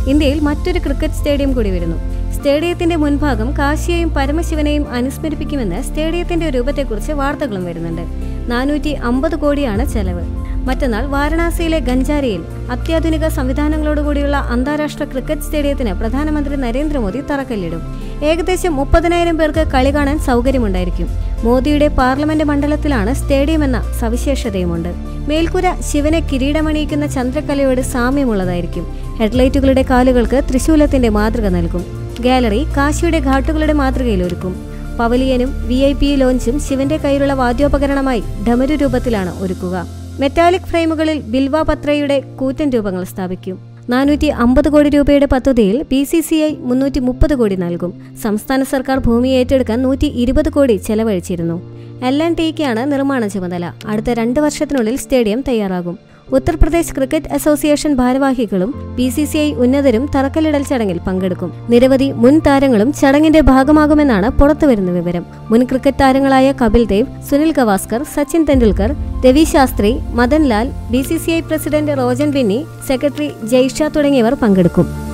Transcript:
ഇന്ത്യയിൽ മറ്റൊരു cricket stadium കൂടി വരുന്നു സ്റ്റേഡിയത്തിന്റെ മുൻഭാഗം കാശിയെയും പരമശിവനെയും അനുസ്മരിപ്പിക്കുമെന്ന് സ്റ്റേഡിയത്തിന്റെ രൂപത്തെക്കുറിച്ച് വാർത്തകളും വരുന്നുണ്ട് നാനൂറ്റി അമ്പത് കോടിയാണ് ചെലവ് മറ്റന്നാൾ വാരണാസിയിലെ ഗഞ്ചാരിയിൽ അത്യാധുനിക സംവിധാനങ്ങളോടുകൂടിയുള്ള അന്താരാഷ്ട്ര ക്രിക്കറ്റ് സ്റ്റേഡിയത്തിന് പ്രധാനമന്ത്രി നരേന്ദ്രമോദി തറക്കല്ലിടും ഏകദേശം മുപ്പതിനായിരം പേർക്ക് കളി കാണാൻ സൗകര്യമുണ്ടായിരിക്കും മോദിയുടെ പാർലമെന്റ് മണ്ഡലത്തിലാണ് സ്റ്റേഡിയം എന്ന സവിശേഷതയുമുണ്ട് മേൽക്കൂര ശിവനെ കിരീടമണിയിക്കുന്ന ചന്ദ്രക്കലയോട് സാമ്യമുള്ളതായിരിക്കും ഹെഡ്ലൈറ്റുകളുടെ കാലുകൾക്ക് തൃശൂലത്തിന്റെ മാതൃക നൽകും ഗാലറി കാശിയുടെ ഘാട്ടുകളുടെ മാതൃകയിൽ ഒരുക്കും പവലിയനും വി ഐ പി ലോഞ്ചും ശിവന്റെ കയ്യിലുള്ള വാദ്യോപകരണമായി ഡമരു രൂപത്തിലാണ് ഒരുക്കുക മെറ്റാലിക് ഫ്രെയിമുകളിൽ ബിൽവ പത്രയുടെ കൂറ്റൻ രൂപങ്ങൾ സ്ഥാപിക്കും നാനൂറ്റി അമ്പത് കോടി രൂപയുടെ പദ്ധതിയിൽ ബി സി സി ഐ മുന്നൂറ്റി മുപ്പത് കോടി നൽകും സംസ്ഥാന സർക്കാർ ഭൂമി ഏറ്റെടുക്കാൻ നൂറ്റി ഇരുപത് കോടി ചെലവഴിച്ചിരുന്നു എൽ എൻ ടിക്കാണ് നിർമ്മാണ ചുമതല അടുത്ത രണ്ട് വർഷത്തിനുള്ളിൽ സ്റ്റേഡിയം തയ്യാറാകും ഉത്തർപ്രദേശ് ക്രിക്കറ്റ് അസോസിയേഷൻ ഭാരവാഹികളും ബി സി സി ഐ ഉന്നതരും തറക്കല്ലിടൽ ചടങ്ങിൽ പങ്കെടുക്കും നിരവധി മുൻ താരങ്ങളും ചടങ്ങിന്റെ ഭാഗമാകുമെന്നാണ് പുറത്തുവരുന്ന വിവരം മുൻ ക്രിക്കറ്റ് താരങ്ങളായ Kapil Dev Sunil Gavaskar Sachin Tendulkar Ravi Shastri Madan Lal B C C I president Roger Binny secretary Jay Shah തുടങ്ങിയവർ പങ്കെടുക്കും